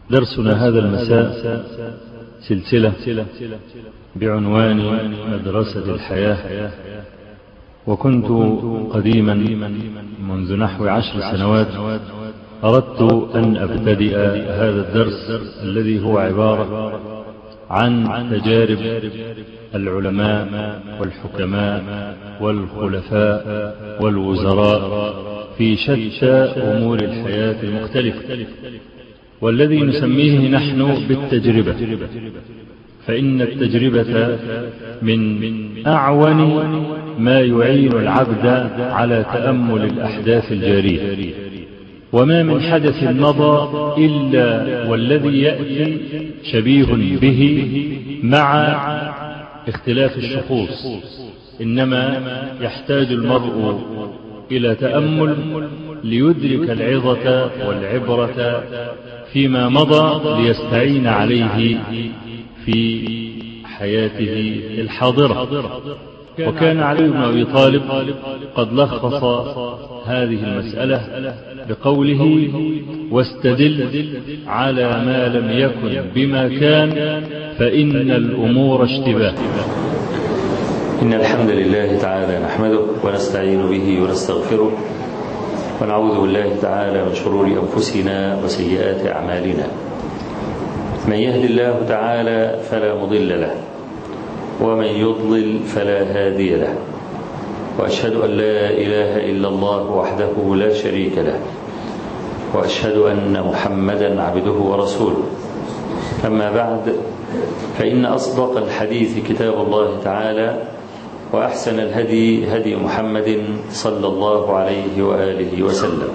درسنا هذا المساء سلسلة بعنوان مدرسة الحياة وكنت قديما منذ نحو عشر سنوات أردت أن أبتدئ هذا الدرس الذي هو عبارة عن تجارب العلماء والحكماء والخلفاء والوزراء في شتى أمور الحياة المختلفة والذي نسميه نحن بالتجربة فإن التجربة من أعون ما يعين العبد على تأمل الأحداث الجارية وما من حدث مضى إلا والذي يأتي شبيه به مع اختلاف الشخوص إنما يحتاج المرء إلى تأمل ليدرك العظة والعبرة فيما مضى ليستعين عليه في حياته الحاضرة وكان علي بن أبي طالب قد لخص هذه المسألة بقوله واستدل على ما لم يكن بما كان فإن الأمور اشتباه إن الحمد لله تعالى نحمده ونستعين به ونستغفره ونعوذ بالله تعالى من شرور أنفسنا وسيئات أعمالنا من يهد الله تعالى فلا مضل له ومن يضلل فلا هادي له وأشهد أن لا إله إلا الله وحده لا شريك له وأشهد أن محمدا عبده ورسوله أما بعد فإن أصدق الحديث كتاب الله تعالى وأحسن الهدي هدي محمد صلى الله عليه وآله وسلم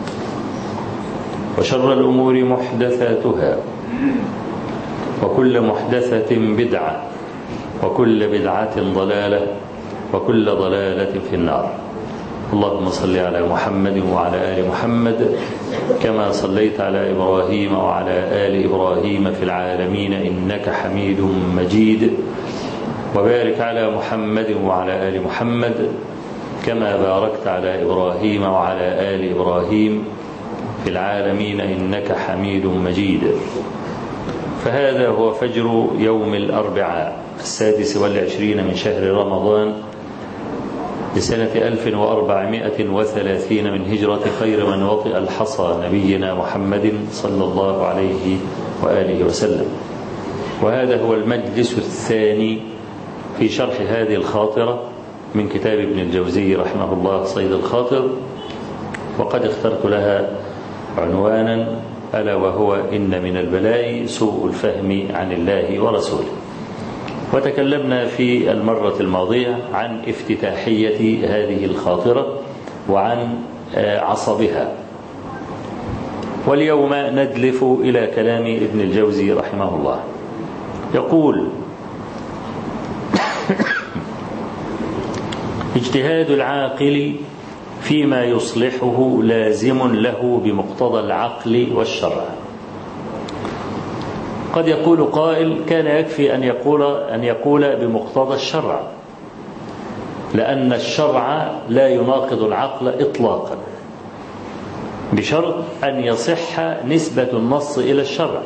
وشر الأمور محدثاتها وكل محدثة بدعة وكل بدعة ضلالة وكل ضلالة في النار اللهم صل على محمد وعلى آل محمد كما صليت على إبراهيم وعلى آل إبراهيم في العالمين إنك حميد مجيد وبارك على محمد وعلى آل محمد كما باركت على إبراهيم وعلى آل إبراهيم في العالمين إنك حميد مجيد فهذا هو فجر يوم الأربعاء السادس والعشرين من شهر رمضان لسنة 1430 من هجرة خير من وطئ الحصى نبينا محمد صلى الله عليه وآله وسلم وهذا هو المجلس الثاني في شرح هذه الخاطرة من كتاب ابن الجوزي رحمه الله صيد الخاطر وقد اخترت لها عنوانا ألا وهو إن من البلاء سوء الفهم عن الله ورسوله وتكلمنا في المرة الماضية عن افتتاحية هذه الخاطرة وعن عصبها واليوم ندلف إلى كلام ابن الجوزي رحمه الله يقول اجتهاد العاقل فيما يصلحه لازم له بمقتضى العقل والشرع قد يقول قائل كان يكفي أن يقول, أن يقول بمقتضى الشرع لأن الشرع لا يناقض العقل إطلاقا بشرط أن يصح نسبة النص إلى الشرع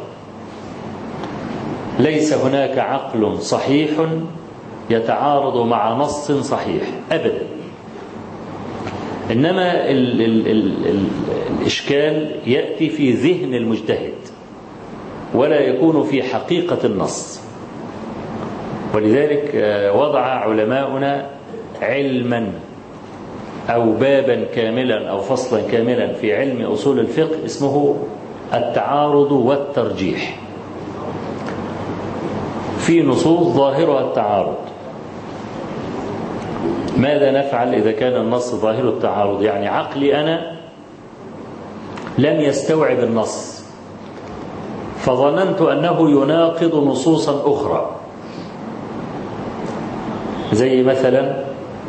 ليس هناك عقل صحيح يتعارض مع نص صحيح أبدا إنما ال ال ال ال الإشكال يأتي في ذهن المجتهد ولا يكون في حقيقة النص ولذلك وضع علماؤنا علما أو بابا كاملا أو فصلا كاملا في علم أصول الفقه اسمه التعارض والترجيح في نصوص ظاهرها التعارض ماذا نفعل إذا كان النص ظاهر التعارض يعني عقلي أنا لم يستوعب النص فظننت أنه يناقض نصوصا أخرى زي مثلا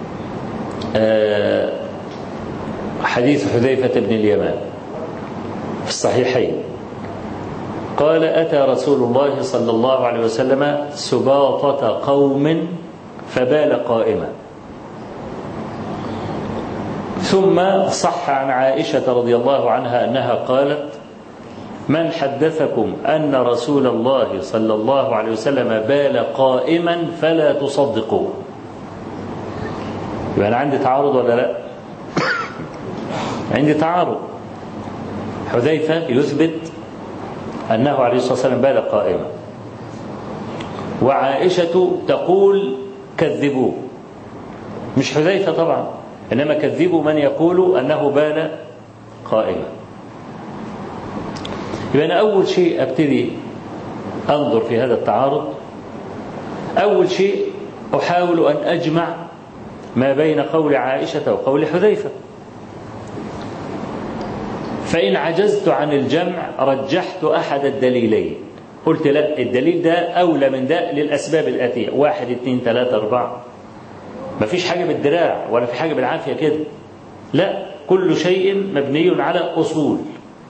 حديث حذيفة بن اليمان في الصحيحين قال أتى رسول الله صلى الله عليه وسلم سباطة قوم فبال قائما ثم صح عن عائشة رضي الله عنها أنها قالت من حدثكم أن رسول الله صلى الله عليه وسلم بال قائما فلا تصدقوه يبقى أنا عندي تعارض ولا لا عندي تعارض حذيفة يثبت أنه عليه الصلاة والسلام بال قائما وعائشة تقول كذبوه مش حذيفة طبعا إنما كذبوا من يقول أنه بال قائما يبقى أنا أول شيء أبتدي أنظر في هذا التعارض أول شيء أحاول أن أجمع ما بين قول عائشة وقول حذيفة فإن عجزت عن الجمع رجحت أحد الدليلين قلت لا الدليل ده أولى من ده للأسباب الآتية واحد اثنين ثلاثة أربعة ما فيش حاجة بالدراع ولا في حاجة بالعافية كده لا كل شيء مبني على أصول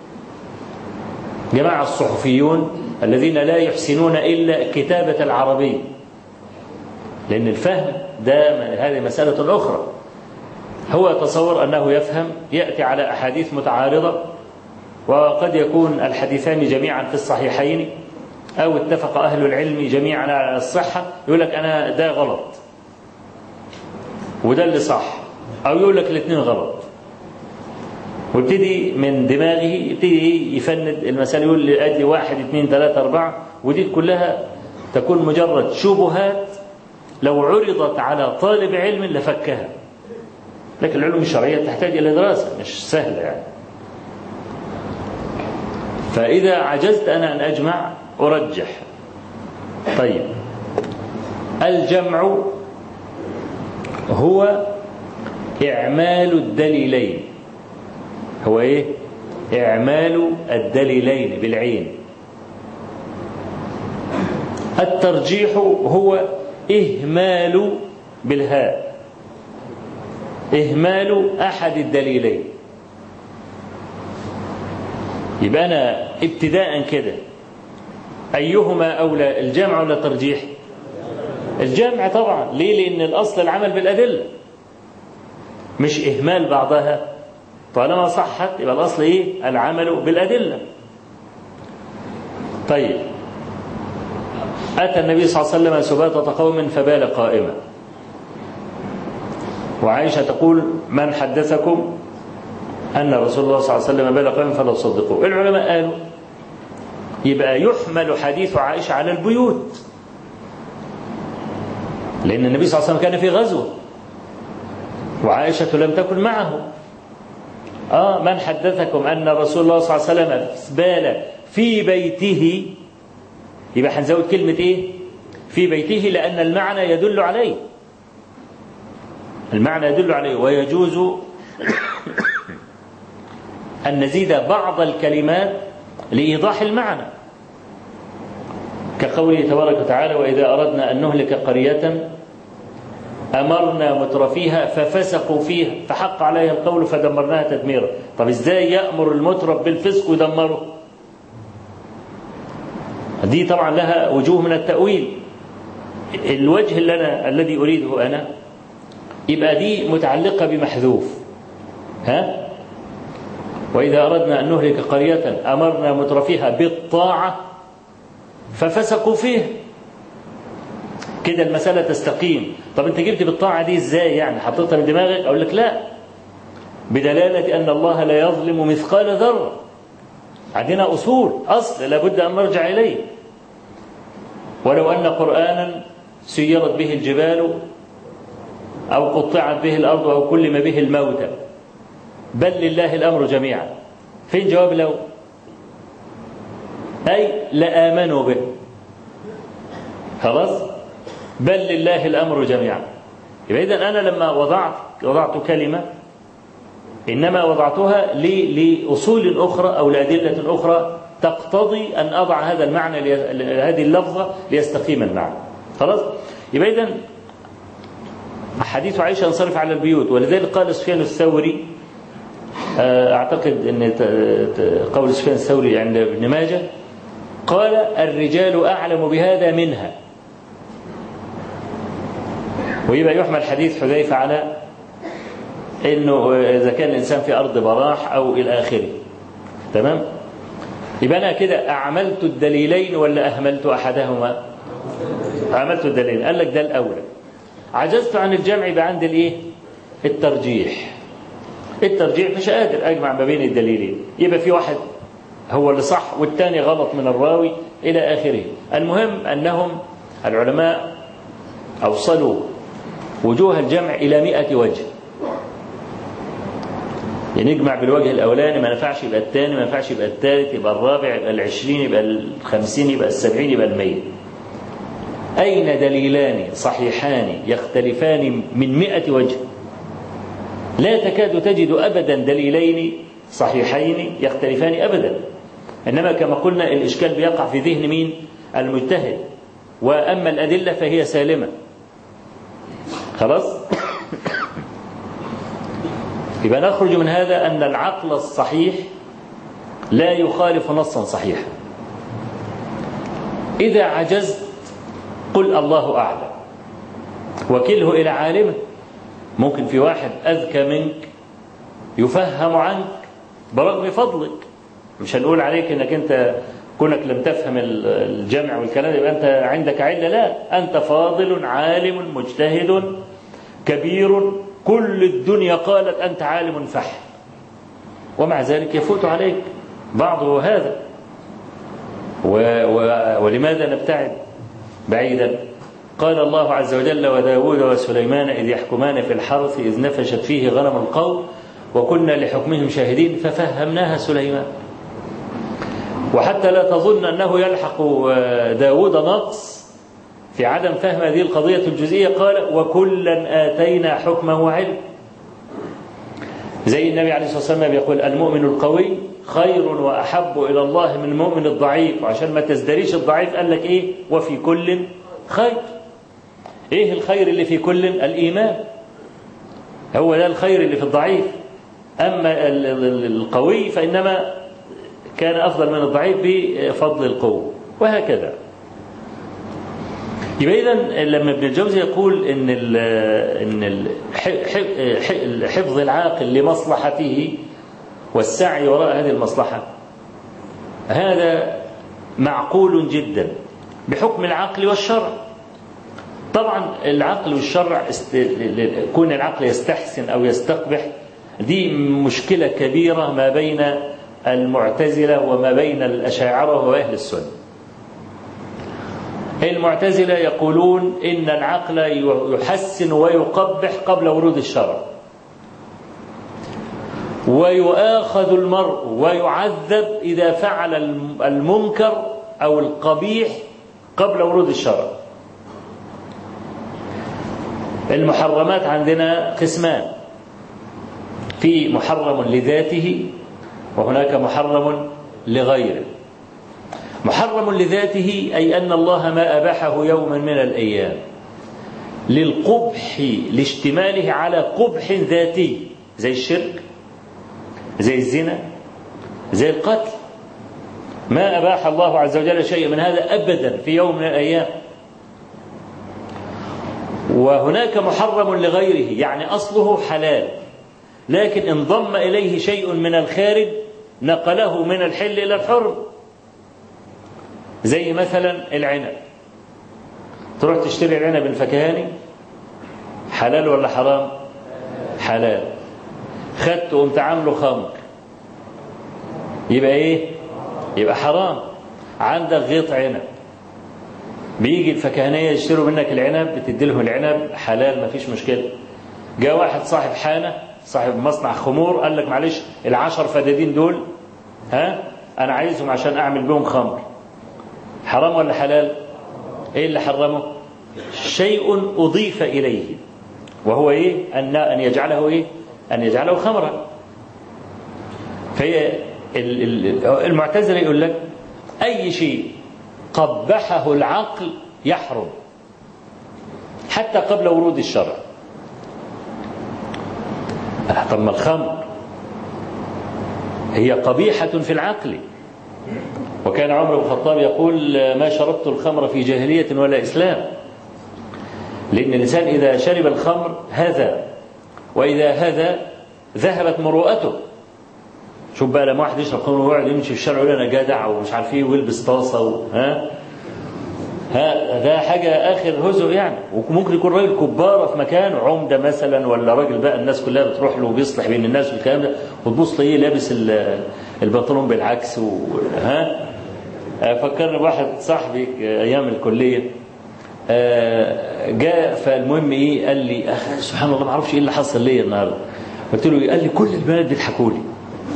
جماعة الصحفيون الذين لا يحسنون إلا كتابة العربي لأن الفهم ده هذه مسألة أخرى هو يتصور أنه يفهم يأتي على أحاديث متعارضة وقد يكون الحديثان جميعا في الصحيحين أو اتفق أهل العلم جميعا على الصحة يقول لك أنا ده غلط وده اللي صح أو يقول لك الاثنين غلط ويبتدي من دماغه يبتدي يفند المسألة يقول لي أدي واحد اثنين ثلاثة أربعة ودي كلها تكون مجرد شبهات لو عرضت على طالب علم لفكها لكن العلوم الشرعية تحتاج إلى دراسة مش سهلة يعني فإذا عجزت أنا أن أجمع أرجح طيب الجمع هو إعمال الدليلين هو إيه؟ إعمال الدليلين بالعين الترجيح هو إهمال بالهاء إهمال أحد الدليلين يبقى أنا ابتداء كده أيهما أولى الجمع ولا الترجيح الجمع طبعا ليه لأن الأصل العمل بالأدلة مش إهمال بعضها طالما صحت يبقى الأصل إيه العمل بالأدلة طيب أتى النبي صلى الله عليه وسلم سباطة قوم فبال قائما وعائشة تقول من حدثكم أن رسول الله صلى الله عليه وسلم بال قائما فلا تصدقوه العلماء قالوا يبقى يحمل حديث عائشة على البيوت لأن النبي صلى الله عليه وسلم كان في غزوة وعائشة لم تكن معه آه من حدثكم أن رسول الله صلى الله عليه وسلم بال في بيته يبقى هنزود كلمة إيه في بيته لأن المعنى يدل عليه المعنى يدل عليه ويجوز أن نزيد بعض الكلمات لإيضاح المعنى كقوله تبارك وتعالى وإذا أردنا أن نهلك قرية أمرنا مترفيها ففسقوا فيها فحق عليها القول فدمرناها تدميرا طب إزاي يأمر المترف بالفسق ويدمره دي طبعا لها وجوه من التأويل الوجه اللي أنا الذي أريده أنا يبقى دي متعلقة بمحذوف ها وإذا أردنا أن نهلك قرية أمرنا مترفيها بالطاعة ففسقوا فيها كده المسألة تستقيم طب أنت جبت بالطاعة دي إزاي يعني حطيتها من دماغك أقول لك لا بدلالة أن الله لا يظلم مثقال ذرة عندنا أصول أصل لابد أن نرجع إليه ولو أن قرآنا سيرت به الجبال أو قطعت به الأرض أو كلم به الموتى بل لله الأمر جميعا فين جواب لو أي لآمنوا به خلاص بل لله الأمر جميعا يبقى إذن أنا لما وضعت وضعت كلمة إنما وضعتها لأصول أخرى أو لأدلة أخرى تقتضي أن أضع هذا المعنى هذه اللفظة ليستقيم المعنى خلاص يبقى إذن حديث عائشة ينصرف على البيوت ولذلك قال سفيان الثوري أعتقد أن قول سفيان الثوري عند ابن ماجه قال الرجال أعلم بهذا منها ويبقى يحمل حديث حذيفة على أنه إذا كان الإنسان في أرض براح أو إلى آخره تمام يبقى أنا كده أعملت الدليلين ولا أهملت أحدهما عملت الدليل قال لك ده الأولى عجزت عن الجمع يبقى عندي الإيه الترجيح الترجيح مش قادر أجمع ما بين الدليلين يبقى في واحد هو اللي صح والثاني غلط من الراوي إلى آخره المهم أنهم العلماء أوصلوا وجوه الجمع إلى مئة وجه يعني نجمع بالوجه الأولاني ما نفعش يبقى الثاني ما نفعش يبقى الثالث يبقى الرابع يبقى العشرين يبقى الخمسين يبقى السبعين يبقى المية أين دليلان صحيحان يختلفان من مئة وجه لا تكاد تجد أبدا دليلين صحيحين يختلفان أبدا إنما كما قلنا الإشكال بيقع في ذهن مين المجتهد وأما الأدلة فهي سالمة خلاص يبقى نخرج من هذا أن العقل الصحيح لا يخالف نصا صحيحا إذا عجزت قل الله أعلم وكله إلى عالمه ممكن في واحد أذكى منك يفهم عنك برغم فضلك مش هنقول عليك انك انت كونك لم تفهم الجمع والكلام يبقى انت عندك عله لا انت فاضل عالم مجتهد كبير كل الدنيا قالت انت عالم فح ومع ذلك يفوت عليك بعضه هذا و و ولماذا نبتعد بعيدا قال الله عز وجل وداود وسليمان إذ يحكمان في الحرث إذ نفشت فيه غنم القوم وكنا لحكمهم شاهدين ففهمناها سليمان وحتى لا تظن أنه يلحق داود نقص في عدم فهم هذه القضية الجزئية قال وكلا آتينا حكما وعلم زي النبي عليه الصلاة والسلام يقول المؤمن القوي خير وأحب إلى الله من المؤمن الضعيف وعشان ما تزدريش الضعيف قال لك إيه وفي كل خير إيه الخير اللي في كل الإيمان هو ده الخير اللي في الضعيف أما القوي فإنما كان أفضل من الضعيف بفضل القوة وهكذا يبقى إذا لما ابن الجوزي يقول إن ال إن ال حفظ العاقل لمصلحته والسعي وراء هذه المصلحة هذا معقول جدا بحكم العقل والشرع طبعا العقل والشرع كون العقل يستحسن أو يستقبح دي مشكلة كبيرة ما بين المعتزلة وما بين الأشاعرة وأهل السنة المعتزلة يقولون إن العقل يحسن ويقبح قبل ورود الشرع ويؤاخذ المرء ويعذب إذا فعل المنكر أو القبيح قبل ورود الشرع المحرمات عندنا قسمان في محرم لذاته وهناك محرم لغيره محرم لذاته أي أن الله ما أباحه يوما من الأيام للقبح لاشتماله على قبح ذاتي زي الشرك زي الزنا زي القتل ما أباح الله عز وجل شيئا من هذا أبدا في يوم من الأيام وهناك محرم لغيره يعني أصله حلال لكن انضم إليه شيء من الخارج نقله من الحل إلى الحرم زي مثلا العنب تروح تشتري العنب الفكهاني حلال ولا حرام حلال خدت وقمت عامله خمر يبقى ايه يبقى حرام عندك غيط عنب بيجي الفكهانية يشتروا منك العنب بتدي لهم العنب حلال ما فيش مشكلة جاء واحد صاحب حانة صاحب مصنع خمور قال لك معلش العشر فدادين دول ها أنا عايزهم عشان أعمل بهم خمر حرام ولا حلال إيه اللي حرمه شيء أضيف إليه وهو إيه أن أن يجعله إيه أن يجعله خمرا فهي المعتزلة يقول لك أي شيء قبحه العقل يحرم حتى قبل ورود الشرع طب ما الخمر هي قبيحة في العقل وكان عمر بن الخطاب يقول ما شربت الخمر في جاهلية ولا إسلام لأن الإنسان إذا شرب الخمر هذا وإذا هذا ذهبت مروءته شوف بقى لما واحد يشرب خمر ويقعد يمشي في الشارع يقول انا جدع ومش عارف ايه ويلبس طاسه و... ها ها ده حاجة آخر هزء يعني وممكن يكون راجل كبارة في مكانه عمدة مثلا ولا راجل بقى الناس كلها بتروح له وبيصلح بين الناس والكلام ده وتبص تلاقيه لابس البنطلون بالعكس و... ها فكرني بواحد صاحبي أيام الكلية جاء فالمهم إيه قال لي سبحان الله ما أعرفش إيه اللي حصل ليا النهارده قلت له قال لي كل البنات بيضحكوا لي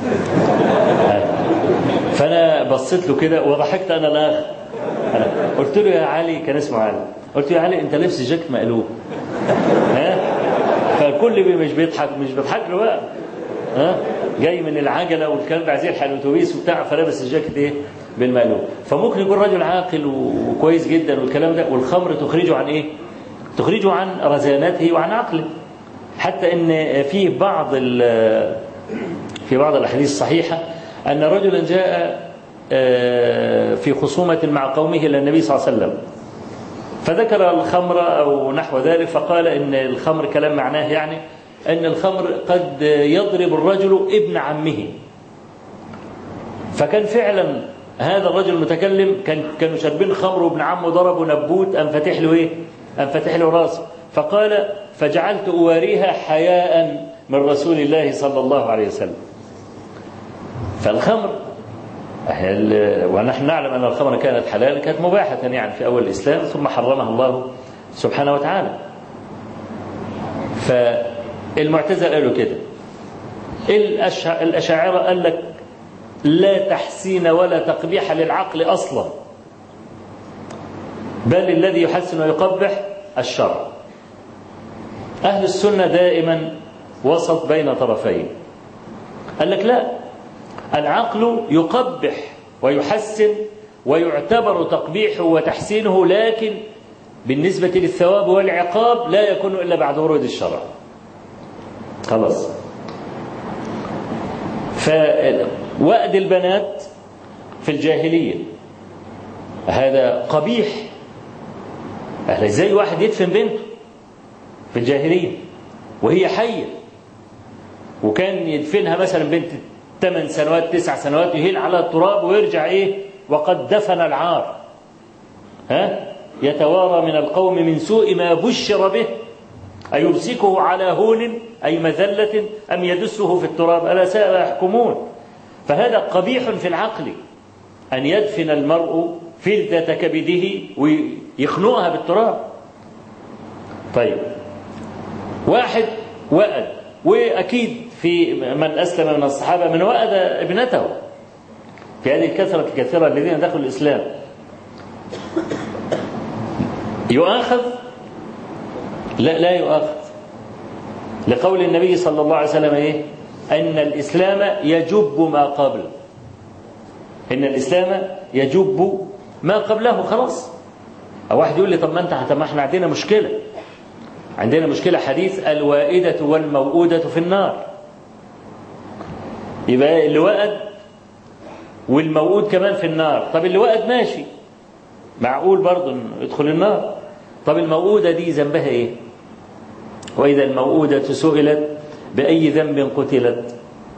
فأنا بصيت له كده وضحكت أنا الآخر قلت له يا علي كان اسمه علي قلت له يا علي انت لابس جاكيت مقلوب ها فالكل مش بيضحك مش بيضحك له بقى ها جاي من العجله والكلام ده عايز يلحق الاتوبيس وبتاع فلابس الجاكيت ايه بالمقلوب فممكن يكون رجل عاقل وكويس جدا والكلام ده والخمر تخرجه عن ايه تخرجه عن رزانته وعن عقله حتى ان في بعض في بعض الاحاديث الصحيحه ان رجلا جاء في خصومة مع قومه إلى النبي صلى الله عليه وسلم فذكر الخمر أو نحو ذلك فقال إن الخمر كلام معناه يعني أن الخمر قد يضرب الرجل ابن عمه فكان فعلا هذا الرجل المتكلم كان كانوا شاربين خمر وابن عمه ضربه نبوت أم فتح له إيه؟ أم فتح له راسه فقال فجعلت أواريها حياء من رسول الله صلى الله عليه وسلم فالخمر ونحن نعلم أن الخمر كانت حلالا كانت مباحة يعني في أول الإسلام ثم حرمها الله سبحانه وتعالى فالمعتزلة قالوا كده الأشاعرة قال لك لا تحسين ولا تقبيح للعقل أصلا بل الذي يحسن ويقبح الشرع أهل السنة دائما وسط بين طرفين قال لك لا العقل يقبح ويحسن ويعتبر تقبيحه وتحسينه لكن بالنسبة للثواب والعقاب لا يكون إلا بعد ورود الشرع خلاص فوأد البنات في الجاهلية هذا قبيح أهل ازاي واحد يدفن بنته في الجاهلية وهي حية وكان يدفنها مثلا بنت ثمان سنوات تسع سنوات يهيل على التراب ويرجع ايه وقد دفن العار ها يتوارى من القوم من سوء ما بشر به أيمسكه على هون أي مذلة أم يدسه في التراب ألا ساء ما يحكمون فهذا قبيح في العقل أن يدفن المرء فلذة كبده ويخنقها بالتراب طيب واحد وأد وأكيد في من أسلم من الصحابة من وأد ابنته في هذه الكثرة الكثيرة الذين دخلوا الإسلام يؤاخذ لا لا يؤاخذ لقول النبي صلى الله عليه وسلم ايه ان الاسلام يجب ما قبل ان الاسلام يجب ما قبله خلاص او واحد يقول لي طب ما انت طب ما احنا عندنا مشكله عندنا مشكله حديث الوائده والموءوده في النار يبقى اللي وقد والموؤود كمان في النار طب اللي وقد ماشي معقول برضه يدخل النار طب الموؤودة دي ذنبها ايه وإذا الموؤودة سئلت بأي ذنب قتلت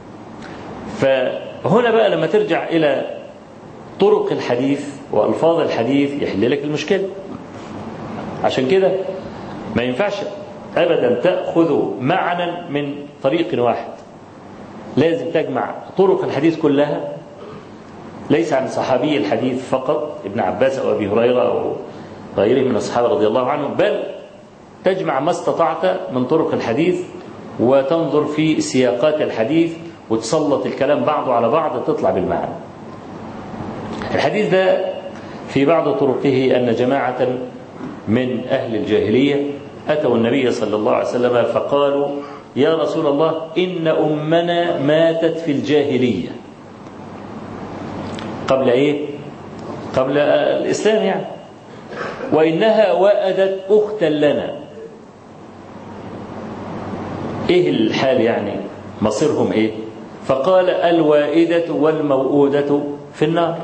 فهنا بقى لما ترجع إلى طرق الحديث وألفاظ الحديث يحل لك المشكلة عشان كده ما ينفعش أبدا تأخذ معنى من طريق واحد لازم تجمع طرق الحديث كلها ليس عن صحابي الحديث فقط ابن عباس أو أبي هريرة أو غيره من الصحابة رضي الله عنهم بل تجمع ما استطعت من طرق الحديث وتنظر في سياقات الحديث وتسلط الكلام بعضه على بعض تطلع بالمعنى الحديث ده في بعض طرقه أن جماعة من أهل الجاهلية أتوا النبي صلى الله عليه وسلم فقالوا يا رسول الله إن أمنا ماتت في الجاهلية قبل إيه؟ قبل الإسلام يعني وإنها وأدت أختا لنا إيه الحال يعني مصيرهم إيه فقال الوائدة والموؤودة في النار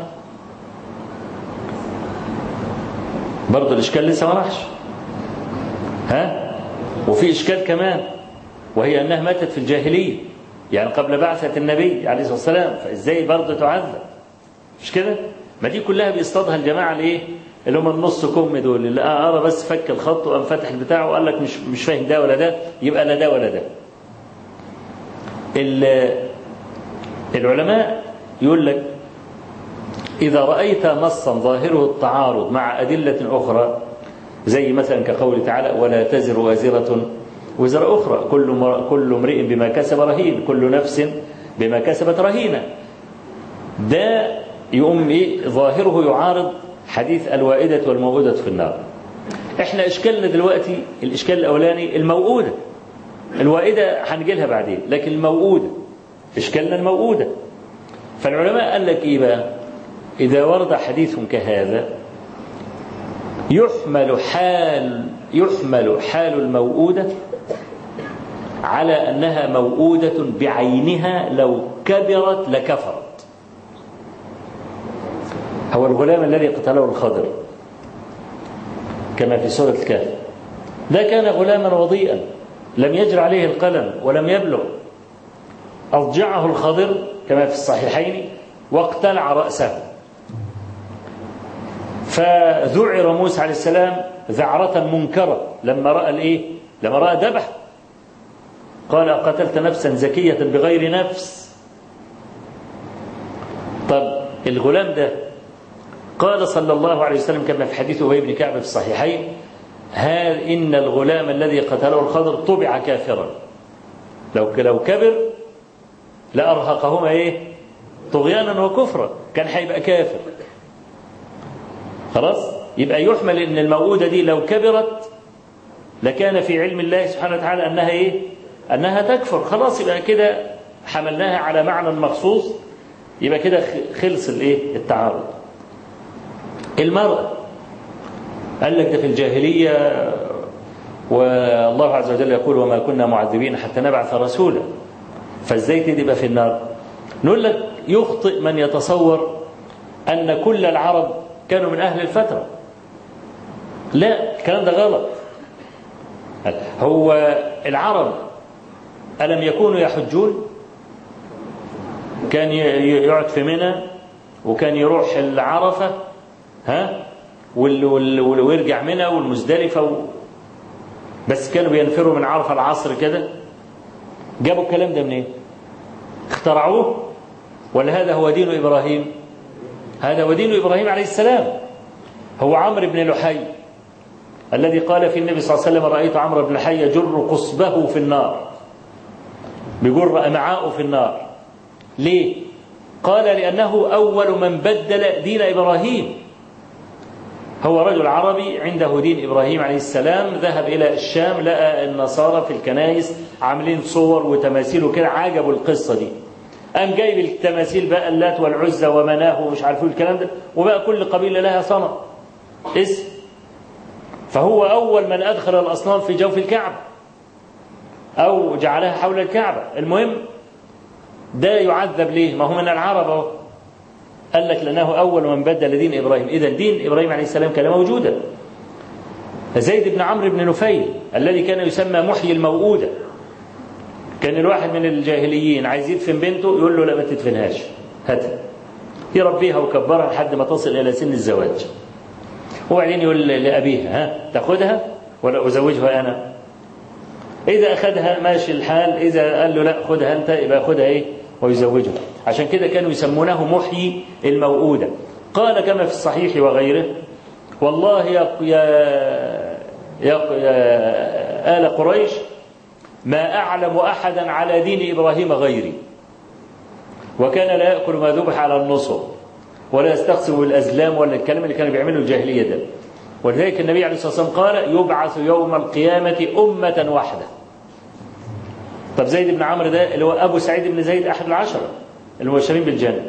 برضه الإشكال لسه ما راحش ها وفي إشكال كمان وهي أنها ماتت في الجاهلية يعني قبل بعثة النبي عليه الصلاة والسلام فإزاي برضه تعذب مش كده ما دي كلها بيصطادها الجماعة الايه اللي هم النص كم دول اللي ارى بس فك الخط وقام فتح البتاع وقال لك مش مش فاهم ده ولا ده يبقى لا ده ولا ده العلماء يقول لك إذا رأيت نصا ظاهره التعارض مع أدلة أخرى زي مثلا كقوله تعالى ولا تزر وازرة وزر أخرى كل كل امرئ بما كسب رهين كل نفس بما كسبت رهينة ده يقوم إيه ظاهره يعارض حديث الوائدة والموؤودة في النار احنا اشكالنا دلوقتي الاشكال الاولاني الموؤودة الوائدة هنجي لها بعدين لكن الموؤودة اشكالنا الموؤودة فالعلماء قال لك ايه بقى اذا ورد حديث كهذا يحمل حال يحمل حال الموؤودة على أنها موؤودة بعينها لو كبرت لكفرت هو الغلام الذي قتله الخضر كما في سورة الكهف ده كان غلاما وضيئا لم يجر عليه القلم ولم يبلغ أضجعه الخضر كما في الصحيحين واقتلع رأسه فذعر موسى عليه السلام ذعرة منكرة لما رأى الإيه؟ لما رأى ذبح قال قتلت نفسا زكية بغير نفس طب الغلام ده قال صلى الله عليه وسلم كما في حديث أبي بن كعب في الصحيحين هل إن الغلام الذي قتله الخضر طبع كافرا لو لو كبر لأرهقهما إيه طغيانا وكفرا كان هيبقى كافر خلاص يبقى يحمل ان الموؤودة دي لو كبرت لكان في علم الله سبحانه وتعالى انها ايه انها تكفر خلاص يبقى كده حملناها على معنى مخصوص يبقى كده خلص الايه التعارض المرأة قال لك ده في الجاهلية والله عز وجل يقول وما كنا معذبين حتى نبعث رسولا فازاي تبقى في النار نقول لك يخطئ من يتصور أن كل العرب كانوا من أهل الفترة لا الكلام ده غلط هو العرب ألم يكونوا يحجون كان يقعد في منى وكان يروح العرفة ها ويرجع منى والمزدلفة و... بس كانوا بينفروا من عرفة العصر كده جابوا الكلام ده منين إيه؟ اخترعوه ولا هذا هو دين إبراهيم هذا هو دين إبراهيم عليه السلام هو عمرو بن لحي الذي قال في النبي صلى الله عليه وسلم رأيت عمرو بن لحي يجر قصبه في النار بجر أمعاءه في النار ليه قال لأنه أول من بدل دين إبراهيم هو رجل عربي عنده دين إبراهيم عليه السلام ذهب إلى الشام لقى النصارى في الكنائس عاملين صور وتماثيل وكده عجبوا القصة دي قام جايب التماثيل بقى اللات والعزى ومناه ومش عارفين الكلام ده وبقى كل قبيلة لها صنم اسم فهو أول من أدخل الأصنام في جوف الكعبة أو جعلها حول الكعبة المهم ده يعذب ليه ما هو من العرب اهو قال لك لأنه أول من بدل دين إبراهيم إذا دين إبراهيم عليه السلام كان موجودا زيد بن عمرو بن نفيل الذي كان يسمى محيي الموؤودة كان الواحد من الجاهليين عايز يدفن بنته يقول له لا ما تدفنهاش هاتها يربيها وكبرها لحد ما تصل إلى سن الزواج وبعدين يقول لأبيها ها تاخدها ولا أزوجها أنا إذا أخذها ماشي الحال إذا قال له لا خدها أنت يبقى خدها إيه ويزوجها عشان كده كانوا يسمونه محيي الموؤودة قال كما في الصحيح وغيره والله يا يا يا, يا آل قريش ما أعلم أحدا على دين إبراهيم غيري وكان لا يأكل ما ذبح على النصب ولا يستقسم الأزلام ولا الكلام اللي كانوا بيعملوا الجاهلية ده ولذلك النبي عليه الصلاة والسلام قال يبعث يوم القيامة أمة واحدة طب زيد بن عمرو ده اللي هو أبو سعيد بن زيد أحد العشرة المبشرين بالجنة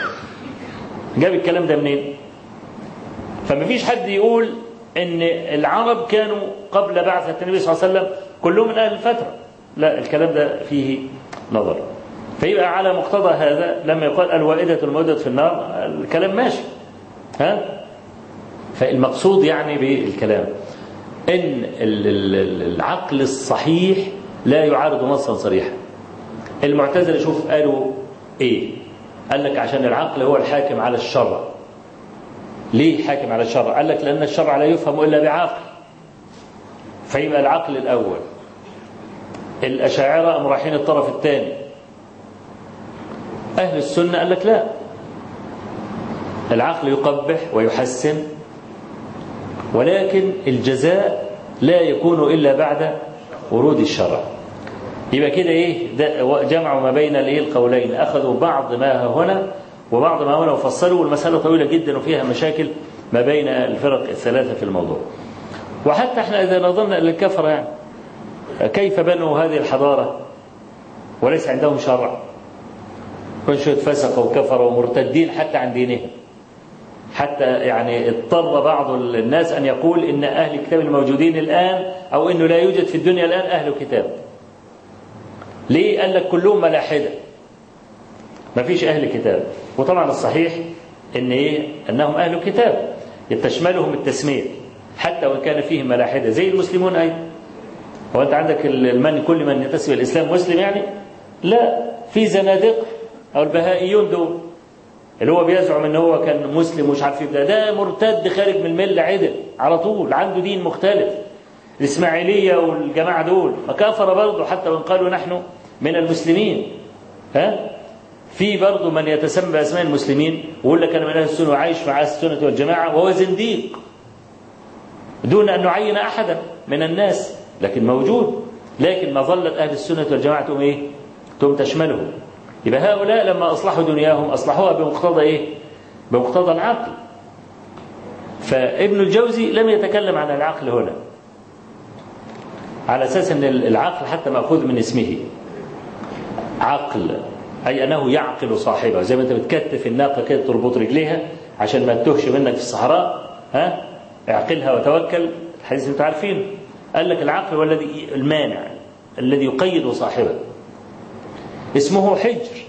جاب الكلام ده منين فما فيش حد يقول ان العرب كانوا قبل بعثة النبي صلى الله عليه وسلم كلهم من أهل الفترة لا الكلام ده فيه نظر فيبقى على مقتضى هذا لما يقال الوائدة المودة في النار الكلام ماشي ها فالمقصود يعني بالكلام ان العقل الصحيح لا يعارض نصا صريحا المعتزلة شوف قالوا إيه قال لك عشان العقل هو الحاكم على الشرع ليه حاكم على الشرع قال لك لأن الشرع لا يفهم إلا بعقل فيبقى العقل الأول الأشاعرة أم رايحين الطرف الثاني أهل السنة قال لك لا العقل يقبح ويحسن ولكن الجزاء لا يكون إلا بعد ورود الشرع يبقى كده ايه ده جمعوا ما بين الايه القولين اخذوا بعض ما هنا وبعض ما هنا وفصلوا والمساله طويله جدا وفيها مشاكل ما بين الفرق الثلاثه في الموضوع وحتى احنا اذا نظرنا الى الكفره يعني كيف بنوا هذه الحضاره وليس عندهم شرع كل شويه فسقوا وكفروا ومرتدين حتى عن دينهم حتى يعني اضطر بعض الناس ان يقول ان اهل الكتاب الموجودين الان او انه لا يوجد في الدنيا الان اهل كتاب ليه قال لك كلهم ملاحدة ما فيش أهل كتاب وطبعا الصحيح إن إيه أنهم أهل كتاب تشملهم التسمية حتى وإن كان فيهم ملاحدة زي المسلمون أيضا هو أنت عندك المن كل من ينتسب الإسلام مسلم يعني لا في زنادق أو البهائيون دول اللي هو بيزعم ان هو كان مسلم ومش عارف يبدا ده مرتد خارج من المله عدل على طول عنده دين مختلف الإسماعيلية والجماعة دول كفر برضه حتى وإن قالوا نحن من المسلمين ها في برضه من يتسمى بأسماء المسلمين ويقول لك أنا من أهل السنة وعايش مع أهل السنة والجماعة وهو زنديق دون أن نعين أحدا من الناس لكن موجود لكن مظلة أهل السنة والجماعة تقوم إيه؟ تقوم تشمله يبقى هؤلاء لما أصلحوا دنياهم أصلحوها بمقتضى إيه؟ بمقتضى العقل فابن الجوزي لم يتكلم عن العقل هنا على اساس ان العقل حتى ماخوذ من اسمه عقل اي انه يعقل صاحبه زي ما انت بتكتف الناقه كده تربط رجليها عشان ما تتوهش منك في الصحراء ها اعقلها وتوكل الحديث انتوا عارفينه قال لك العقل هو الذي المانع الذي يقيد صاحبه اسمه حجر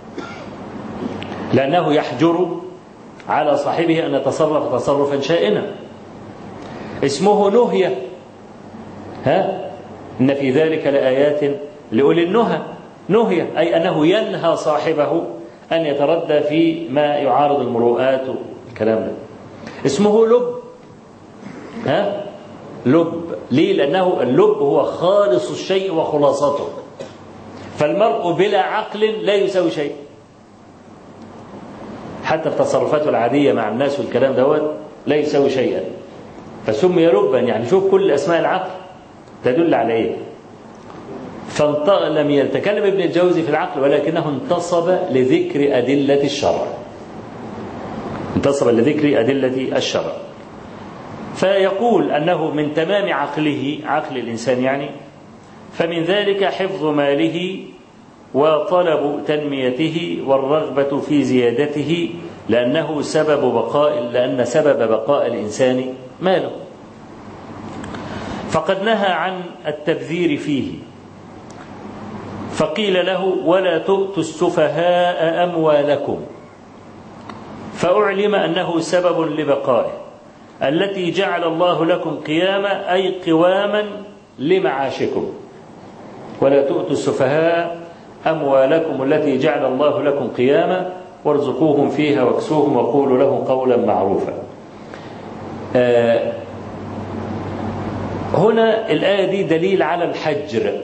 لانه يحجر على صاحبه ان يتصرف تصرفا شائنا اسمه نهيه ها إن في ذلك لآيات لأولي النهى نهي أي أنه ينهى صاحبه أن يتردى في ما يعارض المروءات والكلام ده اسمه لب ها لب ليه لأنه اللب هو خالص الشيء وخلاصته فالمرء بلا عقل لا يساوي شيء حتى في تصرفاته العادية مع الناس والكلام دوت لا يساوي شيئا فسمي لبا يعني شوف كل أسماء العقل تدل على ايه فانط... لم يتكلم ابن الجوزي في العقل ولكنه انتصب لذكر أدلة الشرع انتصب لذكر أدلة الشرع فيقول أنه من تمام عقله عقل الإنسان يعني فمن ذلك حفظ ماله وطلب تنميته والرغبة في زيادته لأنه سبب بقاء لأن سبب بقاء الإنسان ماله فقد نهى عن التبذير فيه فقيل له ولا تؤتوا السفهاء أموالكم فأعلم أنه سبب لبقائه التي جعل الله لكم قياما أي قواما لمعاشكم ولا تؤتوا السفهاء أموالكم التي جعل الله لكم قياما وارزقوهم فيها واكسوهم وقولوا لهم قولا معروفا آه هنا الآية دي دليل على الحجر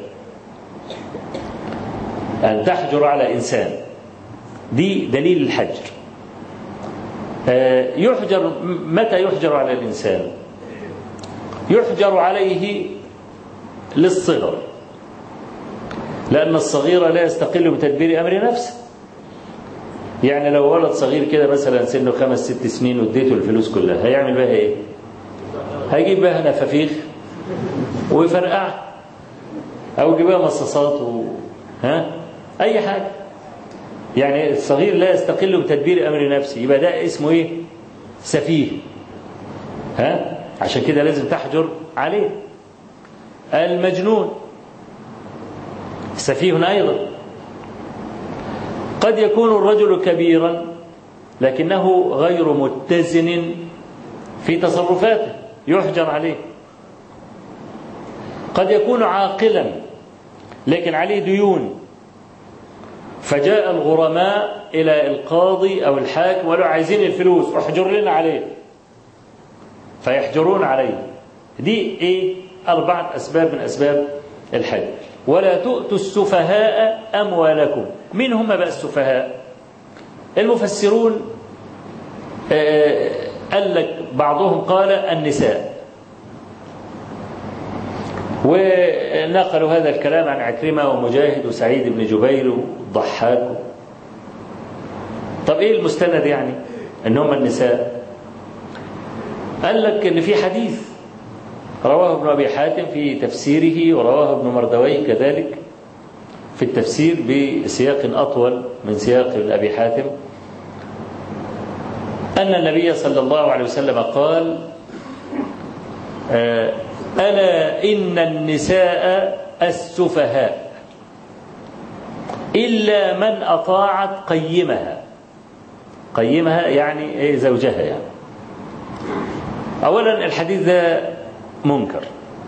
أن تحجر على إنسان دي دليل الحجر يحجر متى يحجر على الإنسان يحجر عليه للصغر لأن الصغير لا يستقل بتدبير أمر نفسه يعني لو ولد صغير كده مثلا سنه خمس ست سنين واديته الفلوس كلها هيعمل بها ايه؟ هيجيب بها نفافيخ ويفرقعها او يجيب بها مصاصات و... ها اي حاجه يعني الصغير لا يستقل بتدبير امر نفسه يبقى ده اسمه ايه سفيه ها عشان كده لازم تحجر عليه المجنون سفيه ايضا قد يكون الرجل كبيرا لكنه غير متزن في تصرفاته يحجر عليه قد يكون عاقلا لكن عليه ديون فجاء الغرماء إلى القاضي أو الحاكم وقالوا عايزين الفلوس احجر لنا عليه فيحجرون عليه دي إيه أربعة أسباب من أسباب الحج ولا تؤتوا السفهاء أموالكم من هم بقى السفهاء المفسرون قال لك بعضهم قال النساء ونقلوا هذا الكلام عن عكرمة ومجاهد وسعيد بن جبير والضحاك طب ايه المستند يعني ان هم النساء قال لك ان في حديث رواه ابن ابي حاتم في تفسيره ورواه ابن مردويه كذلك في التفسير بسياق اطول من سياق ابن ابي حاتم ان النبي صلى الله عليه وسلم قال الا ان النساء السفهاء الا من اطاعت قيمها قيمها يعني ايه زوجها يعني اولا الحديث ده منكر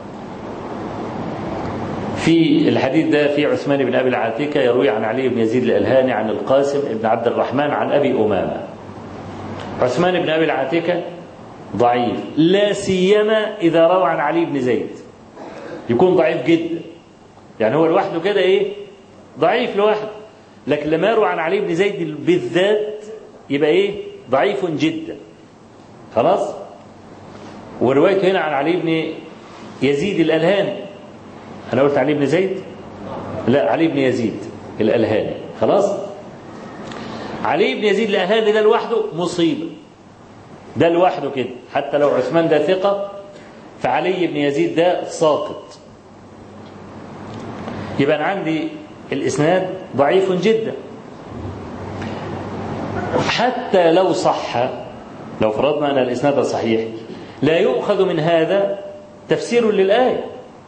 في الحديث ده في عثمان بن ابي العاتكه يروي عن علي بن يزيد الالهاني عن القاسم بن عبد الرحمن عن ابي امامه عثمان بن ابي العاتكه ضعيف لا سيما اذا روى عن علي بن زيد يكون ضعيف جدا يعني هو لوحده كده ايه ضعيف لوحده لكن لما يروى عن علي بن زيد بالذات يبقى ايه ضعيف جدا خلاص وروايته هنا عن علي بن يزيد الالهاني انا قلت علي بن زيد لا علي بن يزيد الالهاني خلاص علي بن يزيد الالهاني ده لوحده مصيبه ده لوحده كده حتى لو عثمان ده ثقه فعلي بن يزيد ده ساقط يبقى انا عندي الاسناد ضعيف جدا حتى لو صح لو فرضنا ان الاسناد صحيح لا يؤخذ من هذا تفسير للايه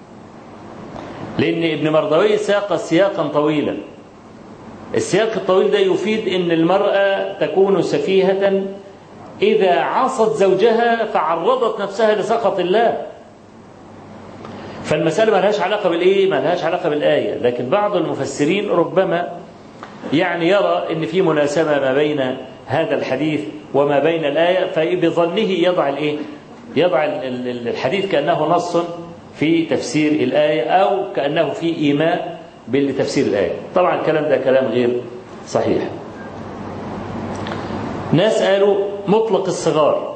لان ابن مردوي ساق سياقا طويلا السياق الطويل ده يفيد ان المراه تكون سفيهه اذا عصت زوجها فعرضت نفسها لسخط الله فالمسألة ما لهاش علاقة بالإيه؟ ما لهاش علاقة بالآية، لكن بعض المفسرين ربما يعني يرى أن في مناسبة ما بين هذا الحديث وما بين الآية فبظنه يضع الإيه؟ يضع الحديث كأنه نص في تفسير الآية أو كأنه في إيماء بتفسير الآية. طبعا الكلام ده كلام غير صحيح. ناس قالوا مطلق الصغار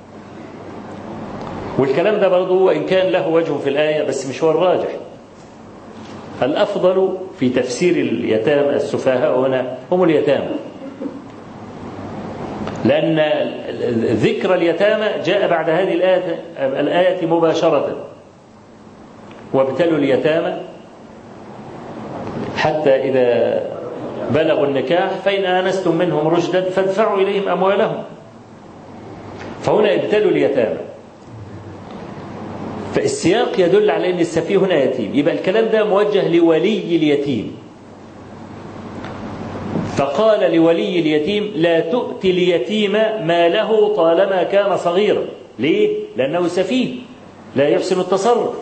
والكلام ده برضه وإن كان له وجه في الآية بس مش هو الراجح الأفضل في تفسير اليتامى السفهاء هنا هم اليتامى لأن ذكر اليتامى جاء بعد هذه الآية, الآية مباشرة وابتلوا اليتامى حتى إذا بلغوا النكاح فإن آنستم منهم رشدا فادفعوا إليهم أموالهم فهنا ابتلوا اليتامى فالسياق يدل على ان السفيه هنا يتيم يبقى الكلام ده موجه لولي اليتيم فقال لولي اليتيم لا تؤتي اليتيم ماله طالما كان صغيرا ليه لانه سفيه لا يحسن التصرف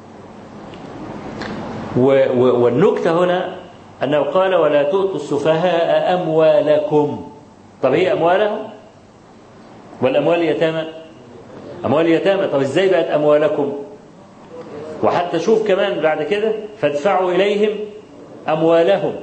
والنكته هنا انه قال ولا تؤتوا السفهاء اموالكم طب هي اموالهم والاموال اليتامى أموال اليتامى طب إزاي بقت أموالكم وحتى شوف كمان بعد كده فادفعوا إليهم أموالهم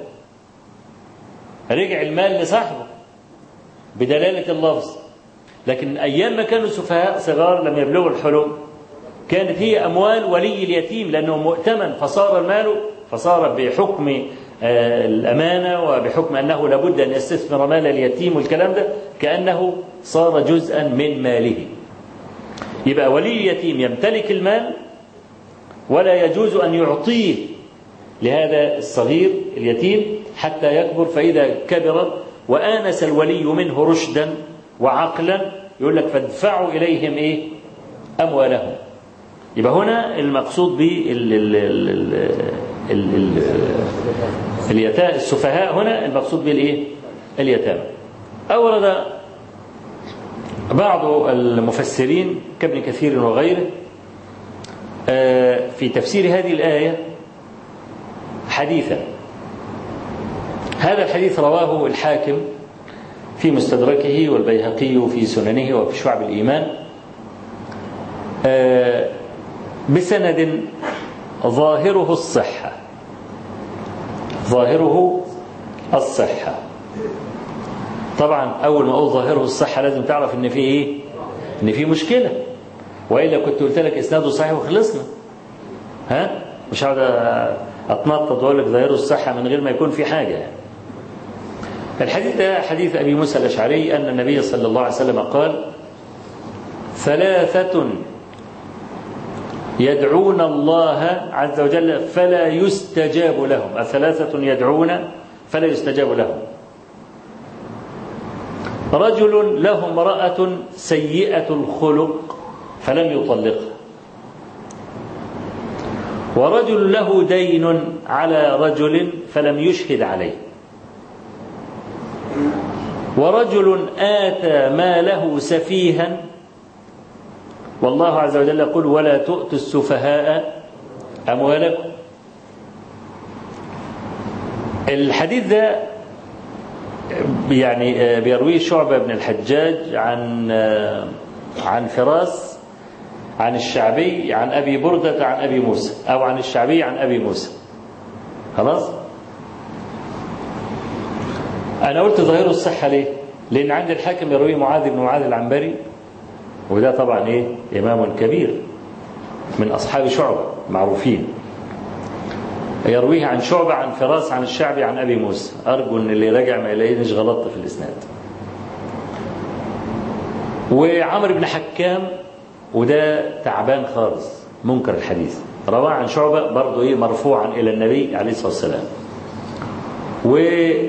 رجع المال لصاحبه بدلالة اللفظ لكن أيام ما كانوا سفهاء صغار لم يبلغوا الحلم كانت هي أموال ولي اليتيم لأنه مؤتمن فصار المال فصار بحكم الأمانة وبحكم أنه لابد أن يستثمر مال اليتيم والكلام ده كأنه صار جزءا من ماله يبقى ولي اليتيم يمتلك المال ولا يجوز أن يعطيه لهذا الصغير اليتيم حتى يكبر فإذا كبر وآنس الولي منه رشدا وعقلا يقول لك فادفعوا إليهم إيه أموالهم يبقى هنا المقصود ب اليتامى السفهاء هنا المقصود بالايه؟ اليتامى. أورد بعض المفسرين كابن كثير وغيره في تفسير هذه الآية حديثا هذا الحديث رواه الحاكم في مستدركه والبيهقي في سننه وفي شعب الإيمان بسند ظاهره الصحة ظاهره الصحة طبعا أول ما أقول ظاهره الصحة لازم تعرف إن في إيه إن في مشكلة وإلا كنت قلت لك إسناده صحيح وخلصنا ها مش هقعد أتنطط وأقول لك ظاهره الصحة من غير ما يكون في حاجة يعني. الحديث ده حديث أبي موسى الأشعري أن النبي صلى الله عليه وسلم قال ثلاثة يدعون الله عز وجل فلا يستجاب لهم الثلاثة يدعون فلا يستجاب لهم رجل له امرأة سيئة الخلق فلم يطلقها ورجل له دين على رجل فلم يشهد عليه ورجل آتى ماله سفيها والله عز وجل يقول ولا تؤتوا السفهاء أموالكم الحديث ده يعني بيرويه شعبة بن الحجاج عن عن فراس عن الشعبي عن أبي بردة عن أبي موسى أو عن الشعبي عن أبي موسى خلاص أنا قلت ظاهره الصحة ليه لأن عند الحاكم يروي معاذ بن معاذ العنبري وده طبعا إيه إمام كبير من أصحاب شعبة معروفين يرويه عن شعبة عن فراس عن الشعبي عن أبي موسى أرجو أن اللي راجع ما يلاقينيش غلطت في الإسناد وعمر بن حكام وده تعبان خالص منكر الحديث رواه عن شعبة برضه إيه مرفوعا إلى النبي عليه الصلاة والسلام و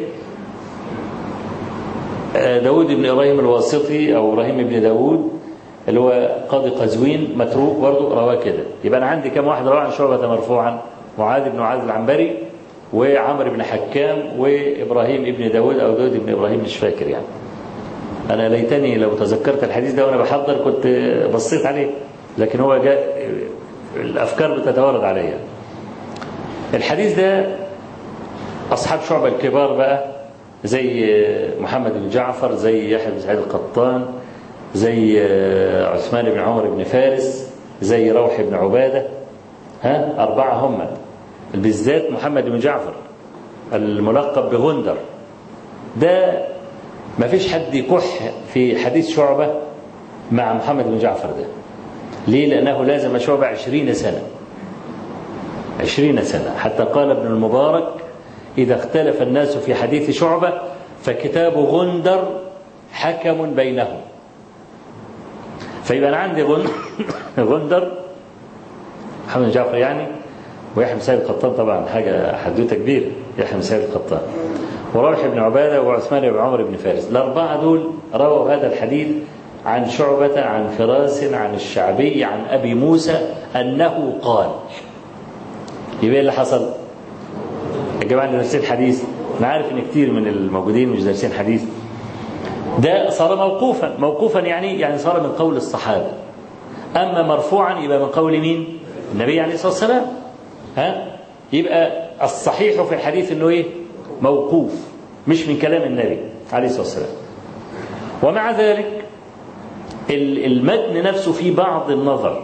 داود بن إبراهيم الواسطي أو إبراهيم بن داود اللي هو قاضي قزوين متروك برضه رواه كده يبقى أنا عندي كم واحد رواه عن شعبة مرفوعا معاذ بن معاذ العنبري وعمر بن حكام وإبراهيم بن داود أو داود بن إبراهيم مش فاكر يعني أنا ليتني لو تذكرت الحديث ده وأنا بحضر كنت بصيت عليه لكن هو جاء الأفكار بتتوارد عليا الحديث ده أصحاب شعبة الكبار بقى زي محمد بن جعفر زي يحيى بن سعيد القطان زي عثمان بن عمر بن فارس زي روح بن عبادة ها أربعة هم بالذات محمد بن جعفر الملقب بغندر ده ما فيش حد يكح في حديث شعبة مع محمد بن جعفر ده ليه لأنه لازم شعبة عشرين سنة عشرين سنة حتى قال ابن المبارك إذا اختلف الناس في حديث شعبة فكتاب غندر حكم بينهم فيبقى أنا عندي غندر محمد بن جعفر يعني ويحيى بن سعيد القطان طبعا حاجة حدوتة كبيرة يحيى بن سعيد القطان وروح بن عبادة وعثمان بن عمر بن فارس الأربعة دول رووا هذا الحديث عن شعبة عن فراس عن الشعبي عن أبي موسى أنه قال يبقى اللي حصل الجماعة اللي دارسين حديث أنا عارف إن كتير من الموجودين مش دارسين حديث ده صار موقوفا موقوفا يعني يعني صار من قول الصحابة أما مرفوعا يبقى من قول مين النبي عليه الصلاة والسلام ها يبقى الصحيح في الحديث انه ايه موقوف مش من كلام النبي عليه الصلاة والسلام ومع ذلك المتن نفسه فيه بعض النظر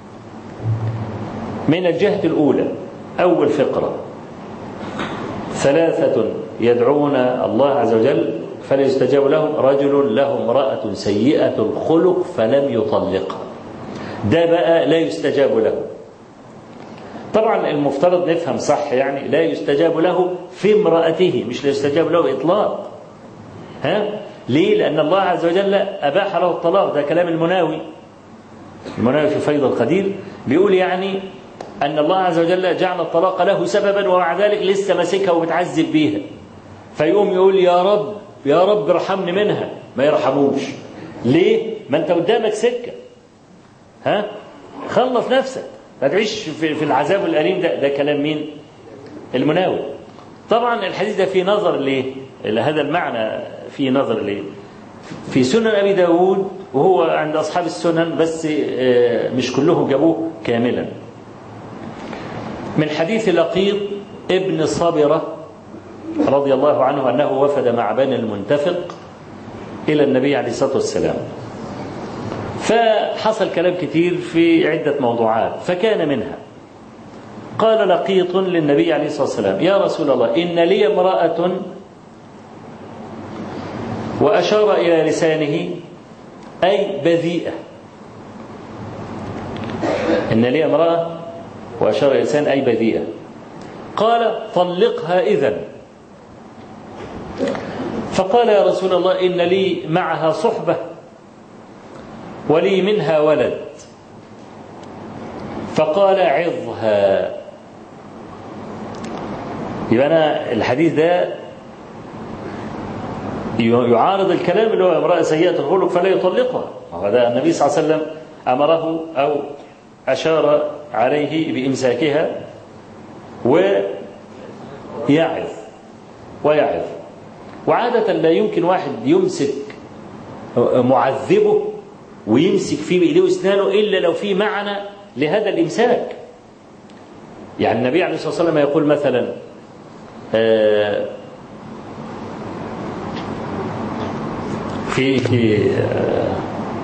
من الجهة الأولى أول فقرة ثلاثة يدعون الله عز وجل فلا يستجاب لهم رجل له امرأة سيئة الخلق فلم يطلقها ده بقى لا يستجاب له طبعا المفترض نفهم صح يعني لا يستجاب له في امرأته مش لا يستجاب له إطلاق ها ليه لأن الله عز وجل أباح له الطلاق ده كلام المناوي المناوي في فيض القدير بيقول يعني أن الله عز وجل جعل الطلاق له سببا ومع ذلك لسه ماسكها ومتعذب بيها فيقوم يقول يا رب يا رب ارحمني منها ما يرحموش ليه ما انت قدامك سكه ها خلص نفسك ما تعيش في, في العذاب الأليم ده ده كلام مين المناوي طبعا الحديث ده فيه نظر ليه هذا المعنى فيه نظر ليه في سنن أبي داود وهو عند أصحاب السنن بس مش كلهم جابوه كاملا من حديث لقيط ابن صبرة رضي الله عنه أنه وفد مع بني المنتفق إلى النبي عليه الصلاة والسلام فحصل كلام كتير في عدة موضوعات فكان منها قال لقيط للنبي عليه الصلاة والسلام يا رسول الله إن لي امرأة وأشار إلى لسانه أي بذيئة إن لي امرأة وأشار إلى لسان أي بذيئة قال طلقها إذا فقال يا رسول الله إن لي معها صحبة ولي منها ولد فقال عظها يبقى أنا الحديث ده يعارض الكلام اللي هو امرأة سيئة الخلق فلا يطلقها وهذا النبي صلى الله عليه وسلم أمره أو أشار عليه بإمساكها ويعظ ويعظ وعادة لا يمكن واحد يمسك معذبه ويمسك فيه بإيديه وأسنانه إلا لو في معنى لهذا الإمساك يعني النبي عليه الصلاة والسلام يقول مثلا آه في في آه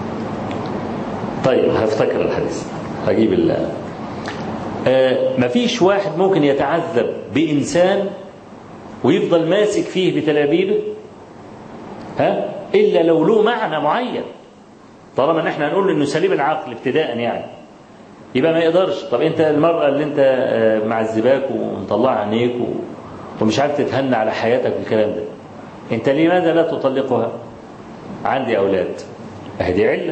طيب هفتكر الحديث هجيب الله آه مفيش واحد ممكن يتعذب بإنسان ويفضل ماسك فيه بتلابيبه ها إلا لو له معنى معين طالما ان احنا هنقول انه سليم العقل ابتداء يعني يبقى ما يقدرش طب انت المرأة اللي انت معذباك ومطلعها عينيك ومش عارف تتهنى على حياتك والكلام ده انت لماذا لا تطلقها عندي اولاد اهدي علة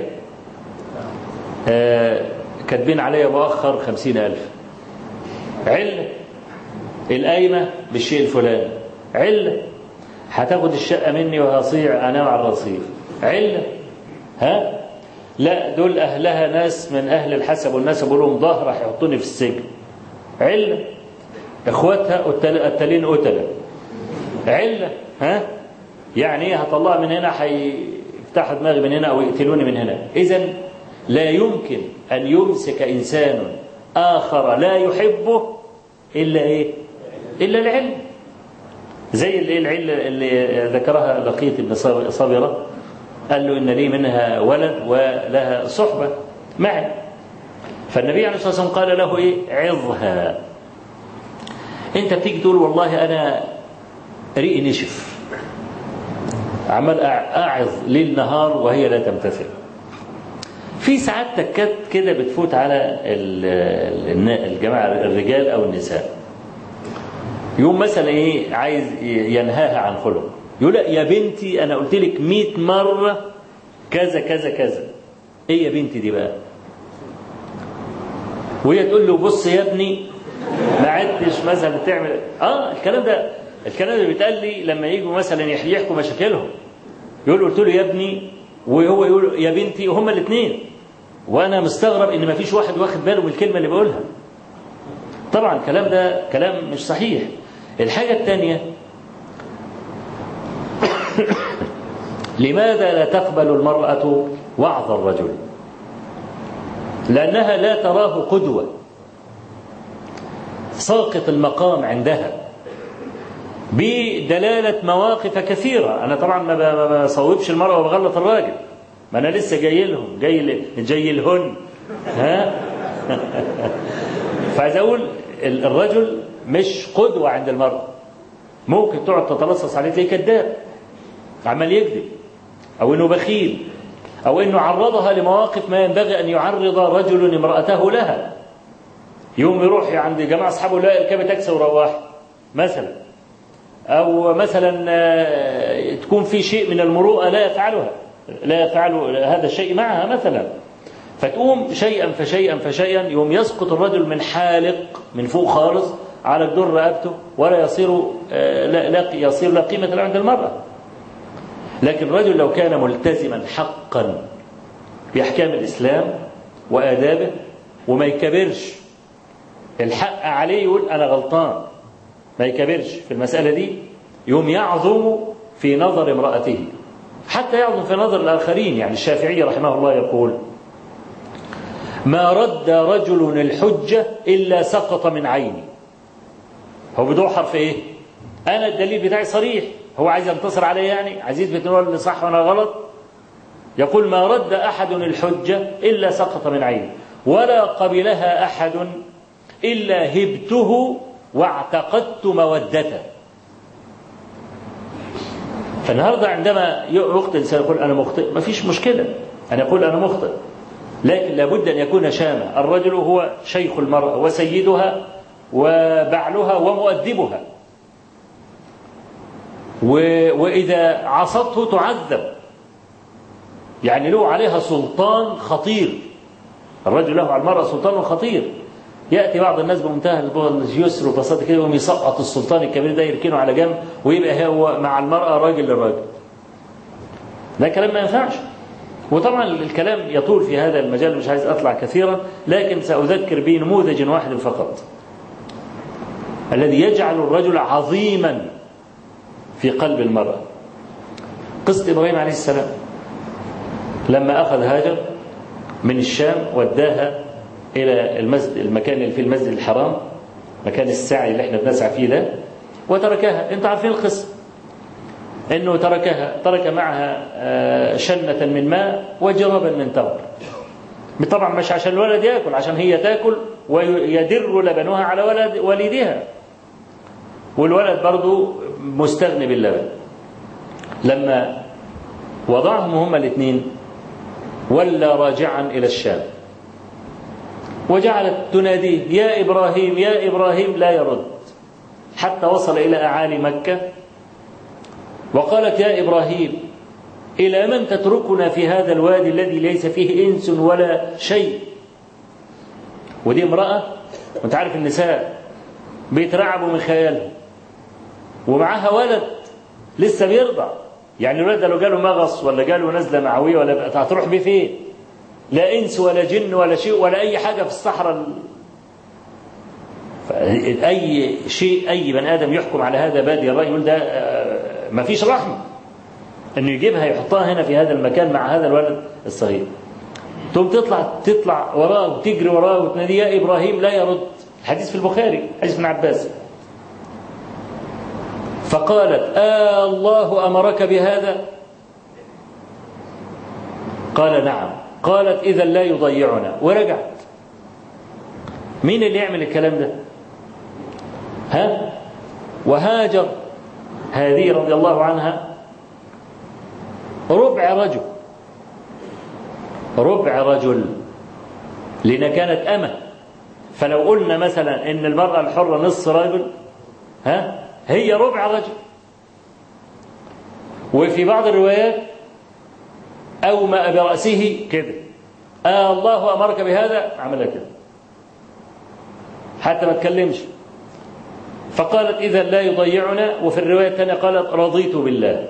آه كاتبين عليا مؤخر خمسين ألف علة القايمة بالشيء الفلاني علة هتاخد الشقة مني وهصيع أنام على الرصيف علة ها لا دول أهلها ناس من أهل الحسب والناس لهم ظهر هيحطوني في السجن علة إخواتها قتالين قتلة علة ها يعني ايه هطلعها من هنا هيفتحوا دماغي من هنا أو يقتلوني من هنا إذا لا يمكن أن يمسك إنسان آخر لا يحبه إلا إيه إلا العلم زي العلة اللي ذكرها لقيت ابن صابرة قال له إن لي منها ولد ولها صحبة معي فالنبي عليه الصلاة والسلام قال له إيه عظها أنت بتيجي تقول والله أنا ريقي نشف عمال أعظ ليل نهار وهي لا تمتثل في ساعات تكات كده بتفوت على الجماعة الرجال أو النساء يوم مثلا إيه عايز ينهاها عن خلق يقول يا بنتي أنا قلت لك 100 مرة كذا كذا كذا إيه يا بنتي دي بقى وهي تقول له بص يا ابني ما عدتش مثلا تعمل اه الكلام ده الكلام ده بيتقال لي لما يجوا مثلا يحكوا مشاكلهم يقول قلت له يا ابني وهو يقول يا بنتي وهما الاثنين وانا مستغرب ان ما فيش واحد واخد باله من الكلمه اللي بقولها طبعا الكلام ده كلام مش صحيح الحاجه الثانيه لماذا لا تقبل المراه وعظ الرجل لانها لا تراه قدوه ساقط المقام عندها بدلالة مواقف كثيرة أنا طبعا ما بصوبش المرأة وبغلط الراجل ما أنا لسه جاي لهم جاي جاي لهن ها فعايز أقول الرجل مش قدوة عند المرأة ممكن تقعد تتلصص عليه تلاقيه كذاب عمال يكذب أو إنه بخيل أو إنه عرضها لمواقف ما ينبغي أن يعرض رجل امرأته لها يوم يروح عند جماعة أصحابه لا اركبي تاكسي وروح مثلا أو مثلا تكون في شيء من المروءة لا يفعلها لا يفعل هذا الشيء معها مثلا فتقوم شيئا فشيئا فشيئا يوم يسقط الرجل من حالق من فوق خالص على جدور رقبته ولا يصير لا, لا يصير لا قيمة له عند المرأة لكن الرجل لو كان ملتزما حقا بأحكام الإسلام وآدابه وما يكبرش الحق عليه يقول أنا غلطان ما يكبرش في المسألة دي يوم يعظم في نظر امرأته حتى يعظم في نظر الآخرين يعني الشافعي رحمه الله يقول ما رد رجل الحجة إلا سقط من عيني هو بدون حرف إيه أنا الدليل بتاعي صريح هو عايز ينتصر علي يعني عايز يثبت إن اللي صح وأنا غلط يقول ما رد أحد الحجة إلا سقط من عينه ولا قبلها أحد إلا هبته واعتقدت مودته فالنهاردة عندما يخطئ الإنسان يقول أنا مخطئ ما فيش مشكلة أن يقول أنا مخطئ لكن لابد أن يكون شامة الرجل هو شيخ المرأة وسيدها وبعلها ومؤدبها وإذا عصته تعذب يعني له عليها سلطان خطير الرجل له على المرأة سلطان خطير يأتي بعض الناس بمنتهى اليسر وبساطة كده يقوم يسقط السلطان الكبير ده يركنه على جنب ويبقى هو مع المرأة راجل للراجل ده كلام ما ينفعش وطبعا الكلام يطول في هذا المجال مش عايز أطلع كثيرا لكن سأذكر بنموذج واحد فقط الذي يجعل الرجل عظيما في قلب المرأة قصة إبراهيم عليه السلام لما أخذ هاجر من الشام وداها إلى المسجد المكان اللي في المسجد الحرام مكان السعي اللي احنا بنسعى فيه ده وتركها انت عارفين القصة انه تركها ترك معها شنة من ماء وجرابا من تمر طبعا مش عشان الولد ياكل عشان هي تاكل ويدر لبنها على ولد والدها والولد برضو مستغني باللبن لما وضعهم هما الاثنين ولا راجعا إلى الشام وجعلت تناديه يا إبراهيم يا إبراهيم لا يرد حتى وصل إلى أعالي مكة وقالت يا إبراهيم إلى من تتركنا في هذا الوادي الذي ليس فيه إنس ولا شيء ودي امرأة وانت عارف النساء بيترعبوا من خيالهم ومعاها ولد لسه بيرضع يعني الولد لو جاله مغص ولا جاله نزله معويه ولا هتروح بيه فين؟ لا انس ولا جن ولا شيء ولا اي حاجه في الصحراء اي شيء اي بني ادم يحكم على هذا بادي الراي يقول ده ما فيش رحمه انه يجيبها يحطها هنا في هذا المكان مع هذا الولد الصغير تقوم تطلع تطلع وراه وتجري وراه وتنادي يا ابراهيم لا يرد الحديث في البخاري حديث ابن عباس فقالت آه الله أمرك بهذا قال نعم قالت إذا لا يضيعنا ورجعت مين اللي يعمل الكلام ده ها وهاجر هذه رضي الله عنها ربع رجل ربع رجل لأن كانت أمة فلو قلنا مثلا إن المرأة الحرة نصف رجل ها هي ربع رجل وفي بعض الروايات أومأ برأسه كده آه الله أمرك بهذا عملها كده حتى ما تكلمش فقالت إذا لا يضيعنا وفي الرواية الثانية قالت رضيت بالله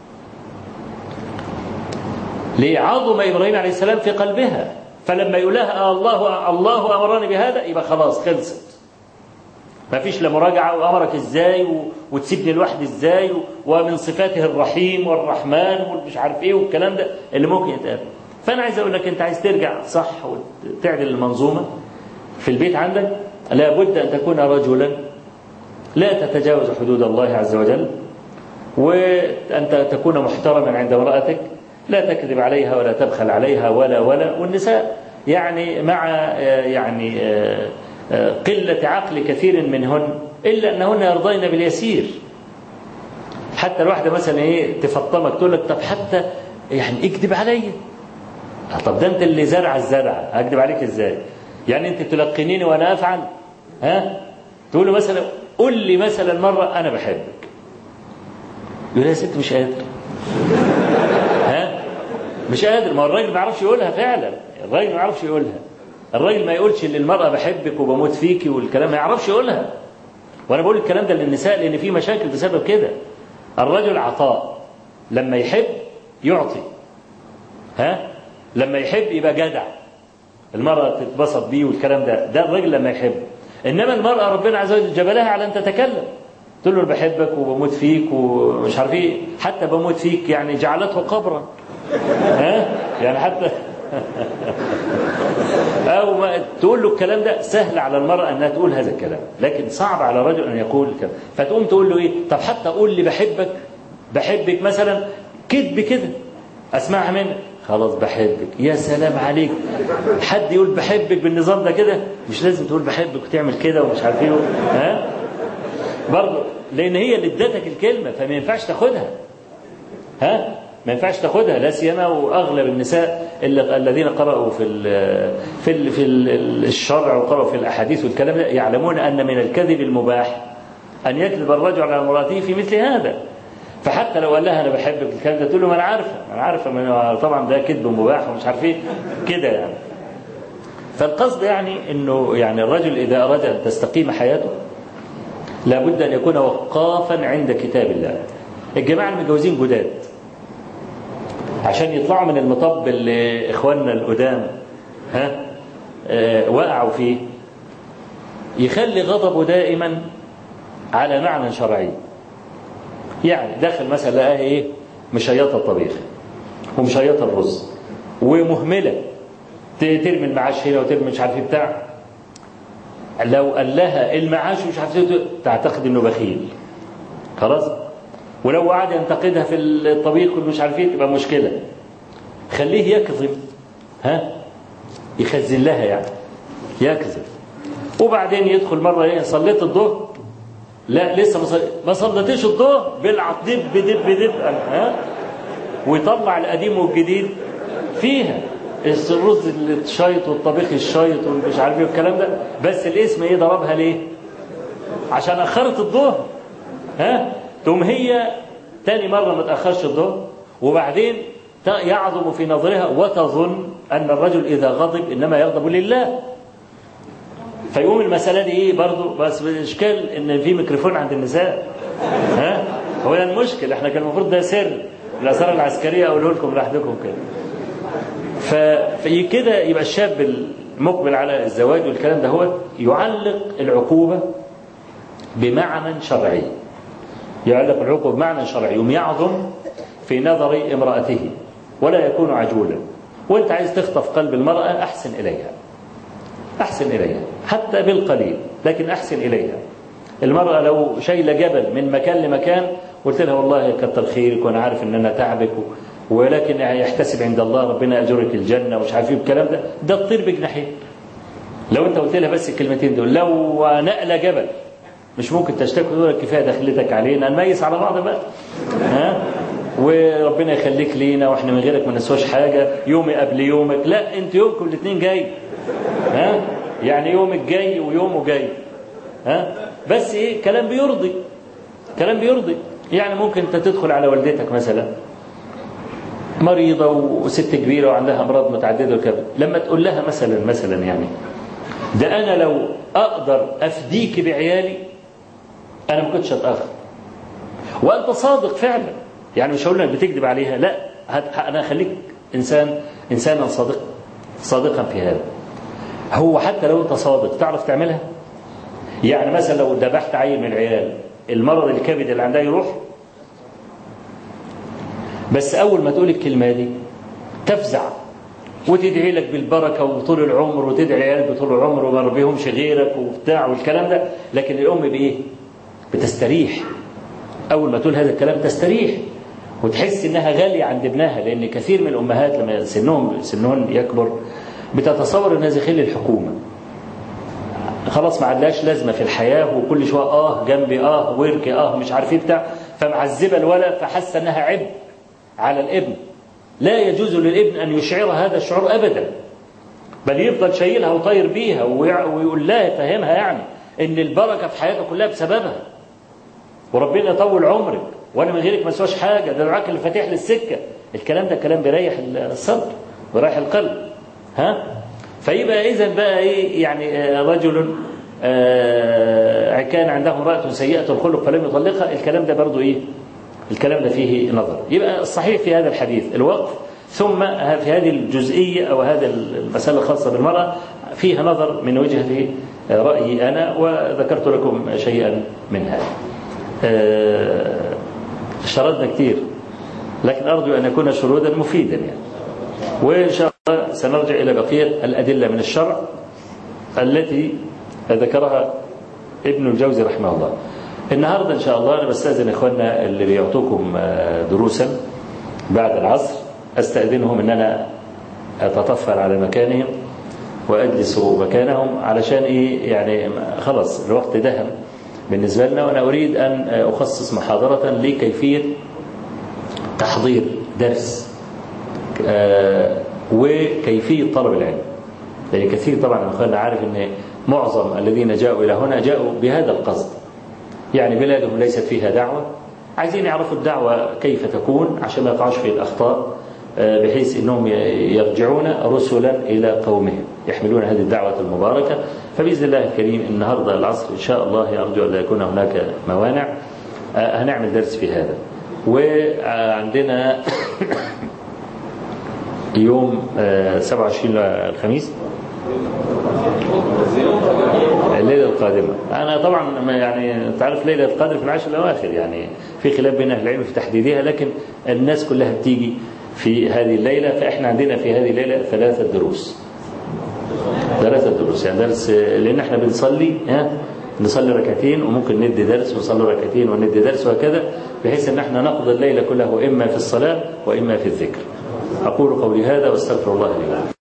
لعظم إبراهيم عليه السلام في قلبها فلما يقول لها آه الله الله أمرني بهذا يبقى خلاص خلصت ما فيش لا مراجعة وأمرك إزاي و... وتسيبني لوحدي إزاي و... ومن صفاته الرحيم والرحمن والمش عارف إيه والكلام ده اللي ممكن يتقابل فأنا عايز أقول لك أنت عايز ترجع صح وتعدل المنظومة في البيت عندك لابد أن تكون رجلا لا تتجاوز حدود الله عز وجل وأنت تكون محترما عند امرأتك لا تكذب عليها ولا تبخل عليها ولا ولا والنساء يعني مع يعني قلة عقل كثير منهن إلا أنهن يرضين باليسير حتى الواحدة مثلا إيه تفطمك تقول لك طب حتى يعني اكذب عليا طب ده أنت اللي زرع الزرع أكذب عليك إزاي يعني أنت تلقنيني وأنا أفعل ها تقول له مثلا قل لي مثلا مرة أنا بحبك يقول يا ست مش قادر ها مش قادر ما الراجل ما يعرفش يقولها فعلا الراجل ما يعرفش يقولها الراجل ما يقولش للمرأة بحبك وبموت فيكي والكلام ما يعرفش يقولها وأنا بقول الكلام ده للنساء لأن في مشاكل بسبب كده الرجل عطاء لما يحب يعطي ها لما يحب يبقى جدع المرأة تتبسط بيه والكلام ده ده الراجل لما يحب إنما المرأة ربنا عز وجل جبلها على أن تتكلم تقول له بحبك وبموت فيك ومش عارف ايه حتى بموت فيك يعني جعلته قبرا ها يعني حتى أو لو ما تقول له الكلام ده سهل على المرأة أنها تقول هذا الكلام لكن صعب على الرجل أن يقول الكلام فتقوم تقول له إيه طب حتى قول لي بحبك بحبك مثلا كذب كده أسمعها منك خلاص بحبك يا سلام عليك حد يقول بحبك بالنظام ده كده مش لازم تقول بحبك وتعمل كده ومش عارف ايه ها برضه لان هي اللي ادتك الكلمه فما ينفعش تاخدها ها ما ينفعش تاخدها لا سيما واغلب النساء اللي الذين قرأوا في ال في ال في ال الشرع وقرأوا في الاحاديث والكلام ده يعلمون ان من الكذب المباح ان يكذب الرجل على امراته في مثل هذا فحتى لو قال لها انا بحبك الكلام ده تقول له ما انا عارفه ما انا عارفه ما طبعا ده كذب مباح ومش عارف ايه كده يعني فالقصد يعني انه يعني الرجل اذا اراد ان تستقيم حياته لابد ان يكون وقافا عند كتاب الله الجماعه المتجوزين جداد عشان يطلعوا من المطب اللي اخواننا القدام ها آه وقعوا فيه يخلي غضبه دائما على معنى شرعي يعني داخل مثلا لقاها ايه مشيطه الطبيخ ومشيطه الرز ومهمله ترمي المعاش هنا وترمي مش عارف ايه بتاع لو قال لها المعاش مش عارف ايه تعتقد انه بخيل خلاص ولو قعد ينتقدها في الطبيخ ومش عارف ايه تبقى مشكله خليه يكذب ها يخزن لها يعني يكذب وبعدين يدخل مره ايه صليت الظهر لا لسه ما ما صليتش الظهر بيلعب دب دب دب ها ويطلع القديم والجديد فيها الرز الشيط والطبيخ الشيط ومش عارف ايه والكلام ده بس الاسم ايه ضربها ليه؟ عشان اخرت الظهر ها تقوم هي تاني مره ما تاخرش الظهر وبعدين يعظم في نظرها وتظن ان الرجل اذا غضب انما يغضب لله فيقوم المسألة دي إيه برضو بس الإشكال إن في ميكروفون عند النساء ها هو ده المشكل إحنا كان المفروض ده سر الآثار العسكرية أقوله لكم لوحدكم كده ففي كده يبقى الشاب المقبل على الزواج والكلام ده هو يعلق العقوبة بمعنى شرعي يعلق العقوبة بمعنى شرعي يوم يعظم في نظر امرأته ولا يكون عجولا وانت عايز تخطف قلب المرأة أحسن إليها أحسن إليها حتى بالقليل لكن أحسن إليها المرأة لو شايلة جبل من مكان لمكان قلت لها والله كتر خيرك وأنا عارف إن أنا تعبك ولكن يحتسب عند الله ربنا أجرك الجنة ومش عارف ايه الكلام ده ده تطير بجناحين لو أنت قلت لها بس الكلمتين دول لو نقل جبل مش ممكن تشتكي تقول كفايه دخلتك علينا نميز على بعض بقى ها وربنا يخليك لينا واحنا من غيرك ما نسواش حاجه يومي قبل يومك لا انت يومكم الاثنين جاي ها يعني يومك جاي ويومه جاي ها بس ايه كلام بيرضي كلام بيرضي يعني ممكن انت تدخل على والدتك مثلا مريضة وست كبيرة وعندها أمراض متعددة وكذا لما تقول لها مثلا مثلا يعني ده أنا لو أقدر أفديك بعيالي أنا ما كنتش أتأخر وأنت صادق فعلا يعني مش هقول لك بتكذب عليها لا أنا أخليك إنسان إنسانا صادقا صادقا في هذا هو حتى لو أنت صادق تعرف تعملها يعني مثلا لو ذبحت عيل من العيال المرض الكبد اللي عندها يروح بس أول ما تقول الكلمة دي تفزع وتدعي لك بالبركة وطول العمر وتدعي عيالك بطول العمر وما ربيهمش غيرك وبتاع والكلام ده لكن الأم بإيه؟ بتستريح أول ما تقول هذا الكلام تستريح وتحس إنها غالية عند ابنها لأن كثير من الأمهات لما سنهم سنهم يكبر بتتصور إنها زي خل الحكومة خلاص ما عندهاش لازمة في الحياة وكل شوية آه جنبي آه ورك آه مش عارف إيه بتاع فمعذبة الولد فحس إنها عبء على الابن لا يجوز للابن أن يشعر هذا الشعور أبدا بل يفضل شايلها وطاير بيها ويقول لها يفهمها يعني ان البركة في حياته كلها بسببها وربنا يطول عمرك وانا من غيرك ما اسواش حاجة ده دعاك اللي فاتح للسكة الكلام ده كلام بيريح الصدر بيريح القلب ها فيبقى اذا بقى ايه يعني رجل آه كان عنده امرأة سيئة الخلق فلم يطلقها الكلام ده برضو ايه الكلام ده فيه نظر يبقى الصحيح في هذا الحديث الوقف ثم في هذه الجزئية أو هذه المسألة الخاصة بالمرأة فيها نظر من وجهة رأيي أنا وذكرت لكم شيئا منها شردنا كثير لكن أرجو أن يكون شرودا مفيدا يعني وإن شاء الله سنرجع إلى بقية الأدلة من الشرع التي ذكرها ابن الجوزي رحمه الله النهاردة إن شاء الله أنا بستأذن إخواننا اللي بيعطوكم دروسا بعد العصر أستأذنهم أن أنا أتطفل على مكانهم وأجلس مكانهم علشان إيه يعني خلاص الوقت دهم بالنسبة لنا وأنا أريد أن أخصص محاضرة لكيفية تحضير درس وكيفية طلب العلم لأن كثير طبعا أخواننا عارف أن معظم الذين جاءوا إلى هنا جاءوا بهذا القصد يعني بلادهم ليست فيها دعوة عايزين يعرفوا الدعوة كيف تكون عشان ما يقعوش في الأخطاء بحيث أنهم يرجعون رسلا إلى قومهم يحملون هذه الدعوة المباركة فبإذن الله الكريم النهاردة العصر إن شاء الله أرجو أن لا يكون هناك موانع هنعمل درس في هذا وعندنا يوم 27 الخميس الليلة القادمة أنا طبعا يعني تعرف ليلة القدر في العشر الأواخر يعني في خلاف بين أهل العلم في تحديدها لكن الناس كلها بتيجي في هذه الليلة فإحنا عندنا في هذه الليلة ثلاثة دروس ثلاثة دروس يعني درس لأن احنا بنصلي ها نصلي ركعتين وممكن ندي درس ونصلي ركعتين وندي درس وهكذا بحيث ان احنا نقضي الليل كله إما في الصلاة وإما في الذكر أقول قولي هذا واستغفر الله لي